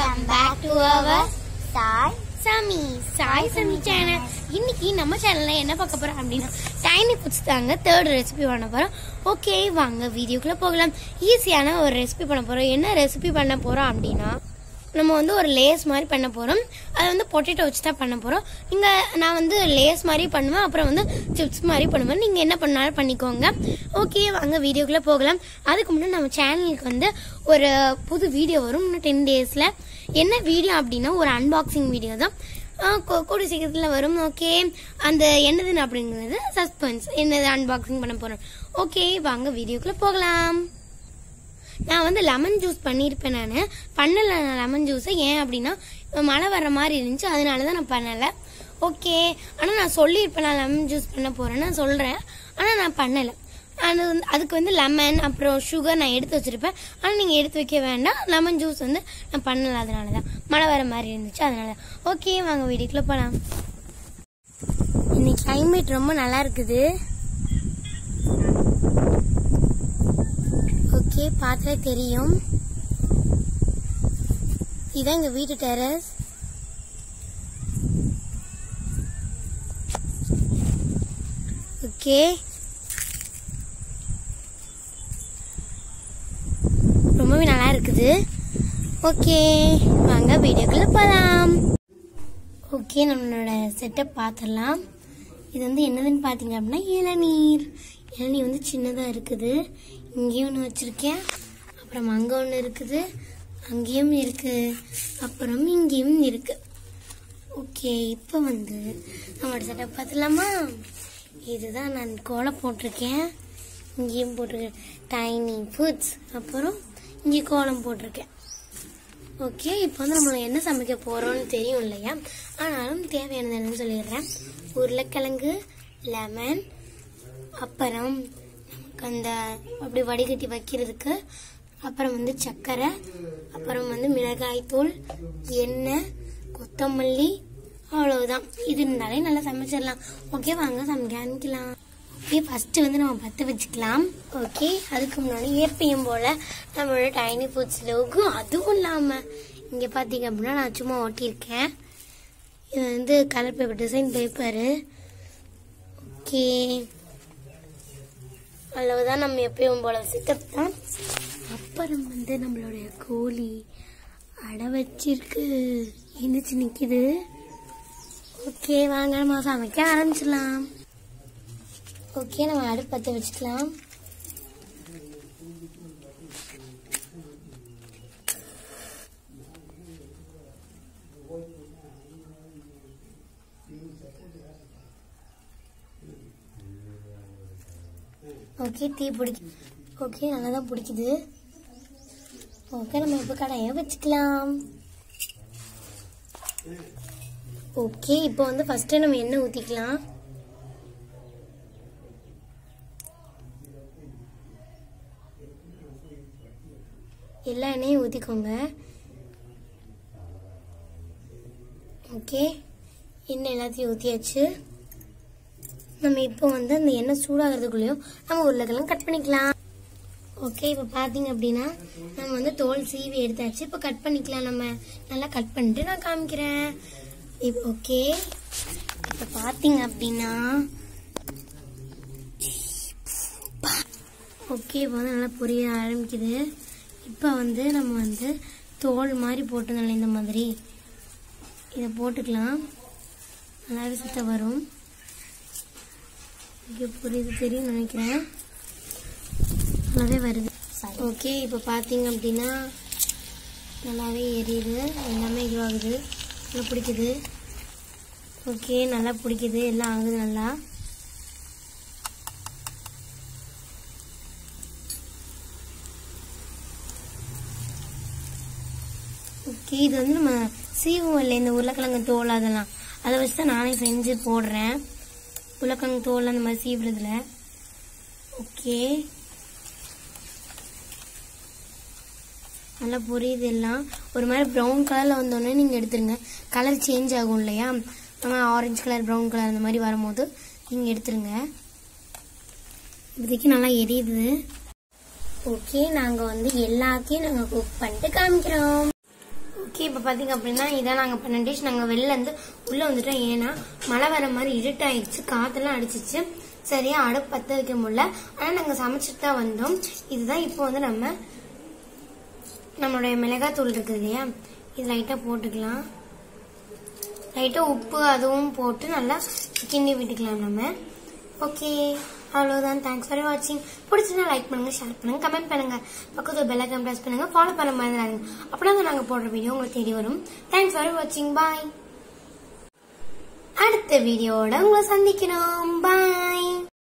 welcome back to our Sai Sami Sai சாமி channel இன்னைக்கு நம்ம சேனல்ல என்ன பார்க்க போறோம் அப்படின்னா டைனி ஃபுட்ஸ் தாங்க தேர்ட் ரெசிபி பண்ண போறோம் ஓகே வாங்க வீடியோக்குள்ள போகலாம் ஈஸியான ஒரு ரெசிபி பண்ண போறோம் என்ன ரெசிபி பண்ண போறோம் அப்படின்னா நம்ம வந்து ஒரு லேஸ் மாதிரி பண்ண போறோம் அது வந்து பொட்டேட்டோ வச்சு தான் பண்ண போறோம் நீங்க நான் வந்து லேஸ் மாதிரி பண்ணுவேன் அப்புறம் வந்து சிப்ஸ் மாதிரி பண்ணுவேன் நீங்க என்ன பண்ணாலும் பண்ணிக்கோங்க ஓகே வாங்க வீடியோக்குள்ள போகலாம் அதுக்கு முன்னாடி நம்ம சேனலுக்கு வந்து ஒரு புது வீடியோ வரும் இன்னும் டென் டேஸ்ல என்ன வீடியோ அப்படின்னா ஒரு அன்பாக்சிங் வீடியோ தான் ஆஹ் கூ- கூடிய சீக்கிரத்தில் வரும் ஓகே அந்த என்னதுன்னு அப்படிங்கிறது சஸ்பென்ஸ் என்னது அன்பாக்சிங் பண்ண போறோம் ஓகே வாங்க வீடியோக்குள்ள போகலாம் நான் வந்து லெமன் ஜூஸ் பண்ணியிருப்பேன் நான் பண்ணல நான் லெமன் ஜூஸை ஏன் அப்படின்னா மழை வர்ற மாதிரி இருந்துச்சு அதனால தான் நான் பண்ணலை ஓகே ஆனால் நான் சொல்லியிருப்பேன் நான் லெமன் ஜூஸ் பண்ண போறேன்னு நான் சொல்கிறேன் ஆனால் நான் பண்ணலை அது வந்து அதுக்கு வந்து லெமன் அப்புறம் சுகர் நான் எடுத்து வச்சிருப்பேன் ஆனால் நீங்கள் எடுத்து வைக்க வேண்டாம் லெமன் ஜூஸ் வந்து நான் பண்ணல அதனால தான் மழை வர மாதிரி இருந்துச்சு அதனால தான் ஓகே வாங்க வீட்டுக்குள்ள போகலாம் இன்னைக்கு கிளைமேட் ரொம்ப நல்லா இருக்குது ஓகே பார்த்தாலே தெரியும் இதான் எங்க வீட்டு டெரஸ் ஓகே ரொம்பவே நல்லா இருக்குது ஓகே வாங்க வீடியோக்குள்ள போகலாம் ஓகே நம்மளோட செட்டப் பார்த்துடலாம் இது வந்து என்னதுன்னு பார்த்தீங்க அப்படின்னா இளநீர் இளநீர் வந்து சின்னதாக இருக்குது இங்கேயும் ஒன்று வச்சுருக்கேன் அப்புறம் அங்கே ஒன்று இருக்குது அங்கேயும் இருக்கு அப்புறம் இங்கேயும் இருக்கு ஓகே இப்போ வந்து நம்மளோட செட்டப் பார்த்துலாமா இதுதான் நான் கோலம் போட்டிருக்கேன் இங்கேயும் போட்டிருக்கேன் டைனி ஃபுட்ஸ் அப்புறம் இங்கே கோலம் போட்டிருக்கேன் ஓகே இப்போ வந்து நம்ம என்ன சமைக்க போறோம்னு தெரியும் இல்லையா ஆனாலும் தேவையானது என்னன்னு சொல்லிடுறேன் உருளைக்கிழங்கு லெமன் அப்புறம் நமக்கு அந்த அப்படி வடிகட்டி வைக்கிறதுக்கு அப்புறம் வந்து சர்க்கரை அப்புறம் வந்து மிளகாய் தூள் எண்ணெய் கொத்தமல்லி அவ்வளவுதான் இது இருந்தாலே நல்லா சமைச்சிடலாம் ஓகே வாங்க சமைக்க ஆரம்பிக்கலாம் ஓகே ஃபர்ஸ்ட் வந்து நம்ம பற்ற வச்சுக்கலாம் ஓகே அதுக்கு முன்னாடி ஏற்பியும் போல நம்மளோட டைனி ஃபுட்ஸ் லோகு அதுவும் இல்லாம இங்க பாத்தீங்க அப்படின்னா நான் சும்மா ஒட்டியிருக்கேன் இது வந்து colour paper design paper okay அவ்வளவுதான் நம்ம எப்பயும் போல செட்டப் தான் அப்புறம் வந்து நம்மளுடைய கோழி அடை வச்சிருக்கு எந்திரிச்சு நிக்குது ஓகே வாங்க நம்ம சமைக்க ஆரம்பிச்சிடலாம் ஓகே நம்ம அடுப்பு பற்ற வச்சுக்கலாம் ஓகே டீ பிடிக்கும் ஓகே நல்லா தான் பிடிக்குது ஓகே நம்ம இப்போ கடையை வச்சுக்கலாம் ஓகே இப்போ வந்து ஃபர்ஸ்ட் நம்ம எண்ணெய் ஊற்றிக்கலாம் எல்லா எண்ணெயும் ஊற்றிக்கோங்க ஓகே எண்ணெய் எல்லாத்தையும் ஊற்றியாச்சு நம்ம இப்போ வந்து அந்த எண்ணெய் சூடாகிறதுக்குள்ளேயும் நம்ம உருளைக்கிழங்கு கட் பண்ணிக்கலாம் ஓகே இப்போ பார்த்தீங்க அப்படின்னா நம்ம வந்து தோல் சீவி எடுத்தாச்சு இப்போ கட் பண்ணிக்கலாம் நம்ம நல்லா கட் பண்ணிட்டு நான் காமிக்கிறேன் இப்போ ஓகே இப்போ பார்த்தீங்க அப்படின்னா ஓகே இப்போ வந்து நல்லா புரிய ஆரம்பிக்குது இப்போ வந்து நம்ம வந்து தோல் மாதிரி போட்டுருந்தோம்ல இந்த மாதிரி இதை போட்டுக்கலாம் நல்லாவே சுத்த வரும் ஓகே புரியுது தெரியும் நினைக்கிறேன் நல்லாவே வருது ஓகே இப்போ பார்த்தீங்க அப்படின்னா நல்லாவே எரியுது எல்லாமே இதுவாகுது நல்லா பிடிக்குது ஓகே நல்லா பிடிக்குது எல்லாம் ஆகுது நல்லா ஓகே இது வந்து நம்ம சீவும் இல்லை இந்த உருளைக்கிழங்கு தோல் அதெல்லாம் அதை வச்சு தான் நானே செஞ்சு போடுறேன் உருளைக்கிழங்கு தோல் அந்த மாதிரி சீவுறதுல ஓகே நல்லா புரியுது எல்லாம் ஒரு மாதிரி ப்ரௌன் கலரில் வந்தோடனே நீங்கள் எடுத்துருங்க கலர் சேஞ்ச் ஆகும் இல்லையா நம்ம ஆரஞ்சு கலர் ப்ரௌன் கலர் அந்த மாதிரி வரும்போது நீங்கள் எடுத்துருங்க இப்போதைக்கு நல்லா எரியுது ஓகே நாங்கள் வந்து எல்லாத்தையும் நாங்கள் குக் பண்ணிட்டு காமிக்கிறோம் ஓகே இப்போ பார்த்தீங்க அப்படின்னா இதான் நாங்கள் பண்ண டிஷ் நாங்கள் வெளில இருந்து உள்ளே வந்துட்டோம் ஏன்னா மழை வர மாதிரி இருட்டாயிடுச்சு காற்றெல்லாம் அடிச்சிச்சு சரியா அடுப்பு பற்ற வைக்க முடியல ஆனால் நாங்கள் சமைச்சிட்டு தான் வந்தோம் இதுதான் இப்போ வந்து நம்ம நம்மளுடைய மிளகாத்தூள் இருக்குது இல்லையா இது லைட்டாக போட்டுக்கலாம் லைட்டாக உப்பு அதுவும் போட்டு நல்லா கிண்டி விட்டுக்கலாம் நம்ம ஓகே அவ்வளோதான் தேங்க்ஸ் ஃபார் வாட்சிங் பிடிச்சினா லைக் பண்ணுங்க ஷேர் பண்ணுங்க கமெண்ட் பண்ணுங்க பக்கத்தில் பெல் ஐக்கன் ப்ரெஸ் பண்ணுங்க ஃபாலோ பண்ண மறந்துடாதீங்க அப்படின்னா நாங்கள் போடுற வீடியோ உங்களுக்கு தேடி வரும் தேங்க்ஸ் ஃபார் வாட்சிங் பாய் அடுத்த வீடியோட உங்களை சந்திக்கிறோம் பாய்